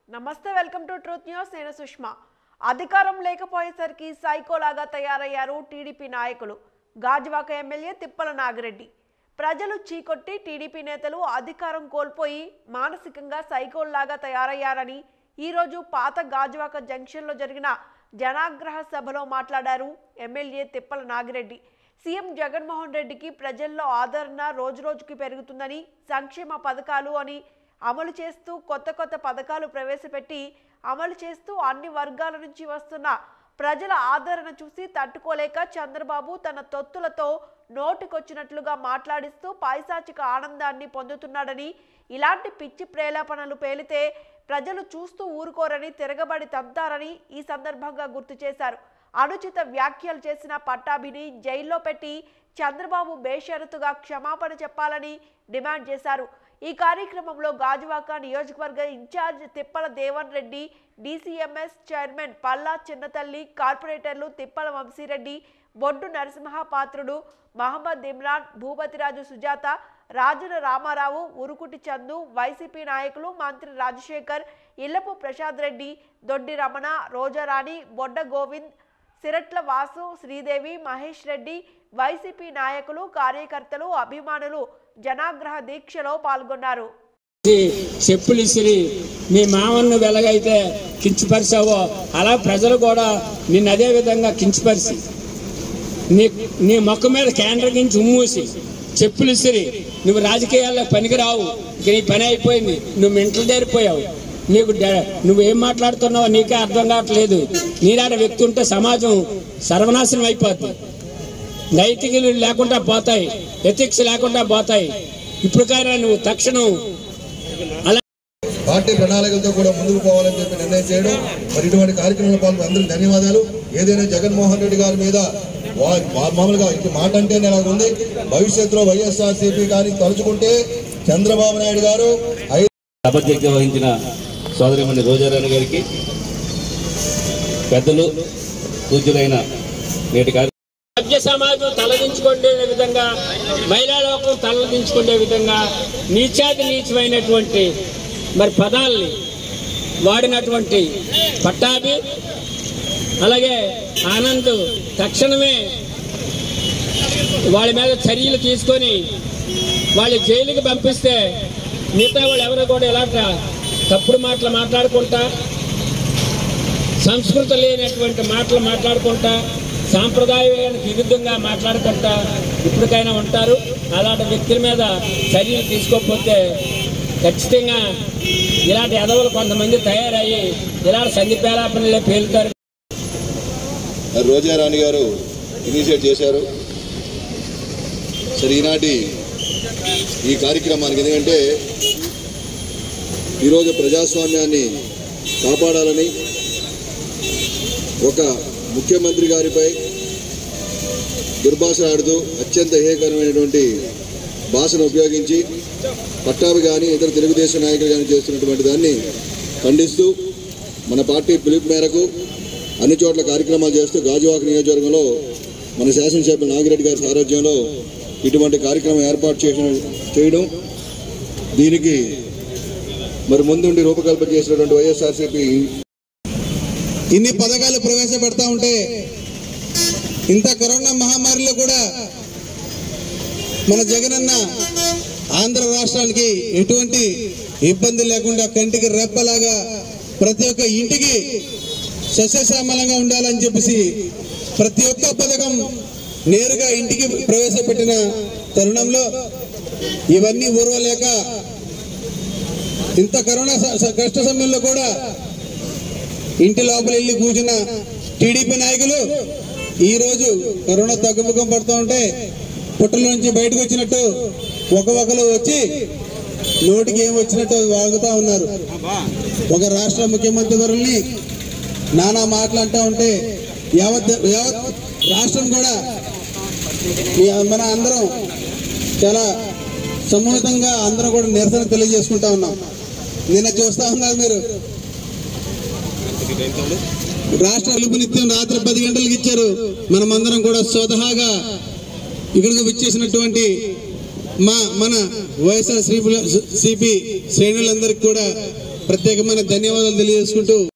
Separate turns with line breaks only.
నమస్తే welcome to truth news నేను సుష్మా అధికారం లేకపోయేసరికి సైకోలాగా తయారయ్యారు టీడీపీ నాయకులు గాజువాక ఎమ్మెల్యే తిప్పల నాగిరెడ్డి ప్రజలు చీకొట్టి టీడీపీ నేతలు అధికారం కోల్పోయి మానసికంగా సైకోల్లాగా తయారయ్యారని ఈరోజు పాత గాజువాక జంక్షన్లో జరిగిన జనాగ్రహ సభలో మాట్లాడారు ఎమ్మెల్యే తిప్పల నాగిరెడ్డి సీఎం జగన్మోహన్ రెడ్డికి ప్రజల్లో ఆదరణ రోజురోజుకి పెరుగుతుందని సంక్షేమ పథకాలు అని అమలు చేస్తూ కొత్త కొత్త పథకాలు ప్రవేశపెట్టి అమలు చేస్తూ అన్ని వర్గాల నుంచి వస్తున్న ప్రజల ఆదరణ చూసి తట్టుకోలేక చంద్రబాబు తన తొత్తులతో నోటికొచ్చినట్లుగా మాట్లాడిస్తూ పైశాచిక ఆనందాన్ని పొందుతున్నాడని ఇలాంటి పిచ్చి ప్రేలాపనలు పేలితే ప్రజలు చూస్తూ ఊరుకోరని తిరగబడి తంతారని ఈ సందర్భంగా గుర్తు చేశారు అనుచిత వ్యాఖ్యలు చేసిన పట్టాభిని జైల్లో పెట్టి చంద్రబాబు బేషరతుగా క్షమాపణ చెప్పాలని డిమాండ్ చేశారు ఈ కార్యక్రమంలో గాజువాక నియోజకవర్గ in charge Tippala Devan Reddy DCMS chairman Palla Chinnathalli కార్పొరేటర్లు తిప్పల వంశీరెడ్డి బొడ్డు నరసింహపాత్రుడు మహమ్మద్ ఇమ్రాన్ భూపతిరాజు సుజాత రాజుల రామారావు ఉరుకుటి చందు వైసీపీ నాయకులు మంత్రి రాజశేఖర్ ఇల్లపు ప్రసాద్ రెడ్డి దొడ్డి రమణ రోజారాణి బొడ్డ గోవింద్ సిరట్ల వాసు శ్రీదేవి మహేష్ రెడ్డి వైసీపీ నాయకులు కార్యకర్తలు అభిమానులు జనాగ్రహ దీక్షలో పాల్గొన్నారు
చెప్పులు ఇసిరి మీ మామన్ను వెలగైతే కించపరిచావో అలా ప్రజలు కూడా నిన్ను అదే విధంగా కించపరిచి నీ నీ మొక్క మీద కేంద్రగించి ఉమ్మూసి చెప్పులు ఇసిరి నువ్వు రాజకీయాల్లో పనికిరావు ఇక నీ పని అయిపోయింది నువ్వు మెంటలు చేరిపోయావు నీకు డ- నువ్వు ఏం మాట్లాడుతున్నావో నీకే అర్థం కావట్లేదు నీలాంటి వ్యక్తి ఉంటే సమాజం సర్వనాశనం అయిపోద్ది నైతికలు లేకుండా పోతాయి ఎథిక్స్ లేకుండా పోతాయి ఇప్పుడు కానీ నువ్వు తక్షణం అలా
పార్టీ ప్రణాళికలతో కూడా ముందుకు పోవాలని చెప్పి నిర్ణయం చేయడం మరి ఇటువంటి కార్యక్రమంలో పాల్గొన్న అందరికి ధన్యవాదాలు ఏదైనా జగన్మోహన్ రెడ్డి గారి మీద వా- మా- మామూలుగా ఇక మాట అంటేనే అలా ఉంది భవిష్యత్తులో వైఎస్ఆర్సీపీ కానీ తలుచుకుంటే చంద్రబాబు నాయుడు గారు ఐదు
అధ్యక్షత వహించిన సోదరిమణి రోజారాణి గారికి పెద్దలు పూజ్యులైన నేటి కార్య
సభ్య సమాజం తలదించుకునే విధంగా మహిళా లోకం తలదించుకునే విధంగా నీచాతి నీచమైనటువంటి మరి పదాల్ని వాడినటువంటి పట్టాభి అలాగే ఆనంద్ తక్షణమే వాళ్ళ మీద చర్యలు తీసుకొని వాళ్ళు జైలుకి పంపిస్తే మిగతా వాళ్ళు ఎవరు కూడా ఇలాంటి తప్పుడు మాటలు మాట్లాడుకుంటా సంస్కృతి లేనటువంటి మాటలు మాట్లాడుకుంటా సాంప్రదాయానికి విరుద్ధంగా మాట్లాడుకుంటా ఇప్పటికైనా ఉంటారు అలాంటి వ్యక్తుల మీద చర్యలు తీసుకోకపోతే ఖచ్చితంగా ఇలాంటి ఎదవలు కొంతమంది తయారయ్యి ఇలాంటి సంధి పేలాపనలే పేలుతారు
రోజారాణి గారు ఇనిషియేట్ చేశారు సరే ఈనాటి ఈ కార్యక్రమానికి ఎందుకంటే ఈరోజు ప్రజాస్వామ్యాన్ని కాపాడాలని ఒక ముఖ్యమంత్రి గారిపై దుర్భాష ఆడుతూ అత్యంత హేయకరమైనటువంటి భాషను ఉపయోగించి పట్టాభి కానీ ఇతర తెలుగుదేశం నాయకులు కానీ చేస్తున్నటువంటి దాన్ని ఖండిస్తూ మన పార్టీ పిలుపు మేరకు అన్ని చోట్ల కార్యక్రమాలు చేస్తూ గాజువాక నియోజకవర్గంలో మన శాసనసభ్యులు నాగిరెడ్డి గారి సారథ్యంలో ఇటువంటి కార్యక్రమం ఏర్పాటు చేసిన చేయడం దీనికి మరి ముందుండి రూపకల్పన చేసినటువంటి వైఎస్ఆర్సీపీ
ఇన్ని పథకాలు ప్రవేశపెడతా ఉంటే ఇంత కరోనా మహమ్మారిలో కూడా మన జగనన్న ఆంధ్ర రాష్ట్రానికి ఎటువంటి ఇబ్బంది లేకుండా కంటికి రెప్పలాగా ప్రతి ఒక్క ఇంటికి సస్యశ్యామలంగా ఉండాలని చెప్పేసి ప్రతి ఒక్క పథకం నేరుగా ఇంటికి ప్రవేశపెట్టిన తరుణంలో ఇవన్నీ ఊరవలేక ఇంత కరోనా స- స- కష్ట సమయంలో కూడా ఇంటి లోపల వెళ్ళి కూర్చున్న టీడీపీ నాయకులు ఈ రోజు కరోనా తగ్గుముఖం పడుతూ ఉంటే పుట్టల నుంచి బయటకు వచ్చినట్టు ఒక ఒకరు వచ్చి నోటికి ఏం వచ్చినట్టు వాగుతా ఉన్నారు ఒక రాష్ట్ర ముఖ్యమంత్రి వరుల్ని నానా మాటలు అంటా ఉంటే యావత్ యావత్ రాష్ట్రం కూడా ఈ మన అందరం చాలా సమూహితంగా అందరం కూడా నిరసన తెలియజేసుకుంటా ఉన్నాం నిన్న చూస్తా ఉన్నారు మీరు రాష్ట్ర నిత్యం రాత్రి పది గంటలకు ఇచ్చారు మనమందరం కూడా స్వతహాగా ఇక్కడికి విచ్చేసినటువంటి మా మన వైఎస్ఆర్ సిపి శ్రేణులందరికీ కూడా ప్రత్యేకమైన ధన్యవాదాలు తెలియజేసుకుంటూ